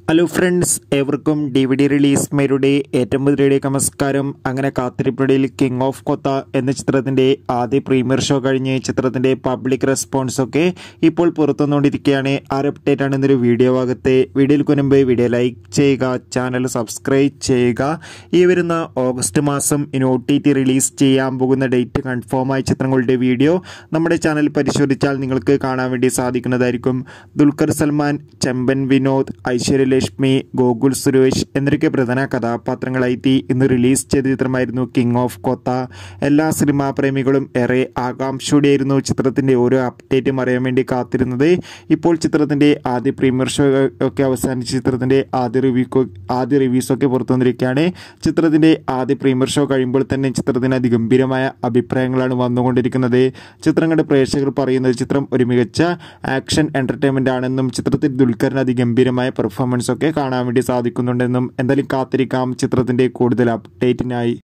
hello friends ഏവർക്കും D V D release മേരുടെ ഏറ്റവും പുതിയയിലേക്ക് നമസ്കാരം അങ്ങനെ കാത്തിരിപ്പടിയിൽ കിങ് ഓഫ് കൊത്ത എന്ന ചിത്രത്തിന്റെ ആദ്യ പ്രീമിയർ ഷോ കഴിഞ്ഞ് ചിത്രത്തിന്റെ പബ്ലിക് റെസ്പോൺസ് ഒക്കെ ഇപ്പോൾ പുറത്തുവന്നുകൊണ്ടിരിക്കുകയാണ് ആ ഒരു അപ്ഡേറ്റ് ആണ് ഇന്നൊരു വീഡിയോ ഭാഗത്തെ വീഡിയോയിൽ മുൻപ് വീഡിയോ ലൈക്ക് ചെയ്യുക ചാനൽ സബ്സ്ക്രൈബ് ചെയ്യുക ഈ വരുന്ന ഓഗസ്റ്റ് മാസം ഇനി ഒ ടി ടി റിലീസ് ചെയ്യാൻ പോകുന്ന ഡേറ്റ് കൺഫേം ആയ ചിത്രങ്ങളുടെ വീഡിയോ നമ്മുടെ ചാനൽ പരിശോധിച്ചാൽ നിങ്ങൾക്ക് കാണാൻ വേണ്ടി സാധിക്കുന്നതായിരിക്കും ദുൽഖർ സൽമാൻ ചെമ്പൻ വിനോദ് ഐശ്വര്യലക്ഷ്മി ഗോകുൽ സുരേഷ് എന്നൊക്കെ പ്രധാന കഥാപാത്രങ്ങളായിട്ട് ഇന്ന് റിലീസ് ചെയ്ത ചിത്രമായിരുന്നു കിങ് ഓഫ് കൊത്ത എല്ലാ സിനിമാ പ്രേമികളും ഏറെ ആകാംക്ഷയോടെയായിരുന്നു ചിത്രത്തിന്റെ ഓരോ അപ്ഡേറ്റും അറിയാൻ വേണ്ടി കാത്തിരുന്നത് ഇപ്പോൾ ചിത്രത്തിന്റെ ആദ്യ പ്രീമിയർ ഷോ ഒക്കെ അവസാനിച്ച് ചിത്രത്തിന്റെ ആദ്യ റിവ്യൂ ആദ്യ റിവ്യൂസ് ഒക്കെ പുറത്തു വന്നിരിക്കുകയാണ് ചിത്രത്തിന്റെ ആദ്യ പ്രീമിയർ ഷോ കഴിയുമ്പോൾ തന്നെ ചിത്രത്തിന് അതിഗംഭീരമായ അഭിപ്രായങ്ങളാണ് വന്നുകൊണ്ടിരിക്കുന്നത് ചിത്രങ്ങളുടെ പ്രേക്ഷകർ പറയുന്നത് ചിത്രം ഒരു മികച്ച ആക്ഷൻ എന്റർടൈൻമെന്റ് ആണെന്നും ചിത്രത്തിൽ ദുൽഖറിന് അതിഗംഭീരമായ പെർഫോമൻസ് ഒക്കെ കാണാൻ വേണ്ടി സാധിക്കുന്നുണ്ടെന്നും എന്തായാലും കാത്തിരിക്കാം ചിത്രത്തിന്റെ കൂടുതൽ അപ്ഡേറ്റിനായി